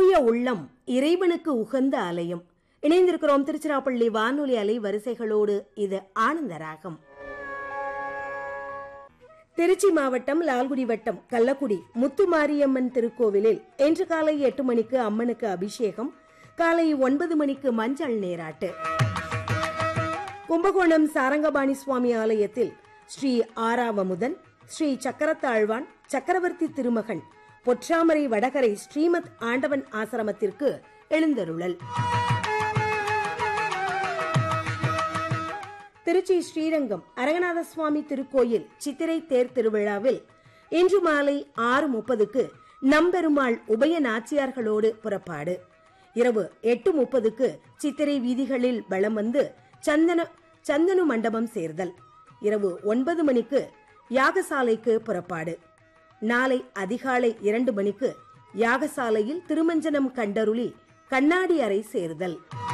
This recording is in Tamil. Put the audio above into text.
தூய உள்ளம் இறைவனுக்கு உகந்த ஆலயம் இணைந்திருக்கிறோம் திருச்சிராப்பள்ளி வானொலி அலை வரிசைகளோடு இது ஆனந்த ராகம் திருச்சி மாவட்டம் லால்குடி வட்டம் கள்ளக்குடி முத்துமாரியம்மன் திருக்கோவிலில் இன்று காலை எட்டு மணிக்கு அம்மனுக்கு அபிஷேகம் காலை ஒன்பது மணிக்கு மஞ்சள் நேராட்டு கும்பகோணம் சாரங்கபாணி சுவாமி ஆலயத்தில் ஸ்ரீ ஆராவமுதன் ஸ்ரீ சக்கரத்தாழ்வான் சக்கரவர்த்தி திருமகன் பொற்றாமரை வடகரை ஸ்ரீமத் ஆண்டவன் ஆசிரமத்திற்கு எழுந்தருளல் திருச்சி ஸ்ரீரங்கம் அரங்கநாத சுவாமி திருக்கோயில் சித்திரை தேர் திருவிழாவில் இன்று மாலை ஆறு முப்பதுக்கு நம்பெருமாள் உபய நாச்சியார்களோடு புறப்பாடு இரவு எட்டு முப்பதுக்கு சித்திரை வீதிகளில் வலம் வந்து சந்தன சந்தனு மண்டபம் சேர்தல் இரவு ஒன்பது மணிக்கு யாகசாலைக்கு புறப்பாடு நாளை அதிகாலை இரண்டு மணிக்கு யாகசாலையில் திருமஞ்சனம் கண்டருளி கண்ணாடி அறை சேர்தல்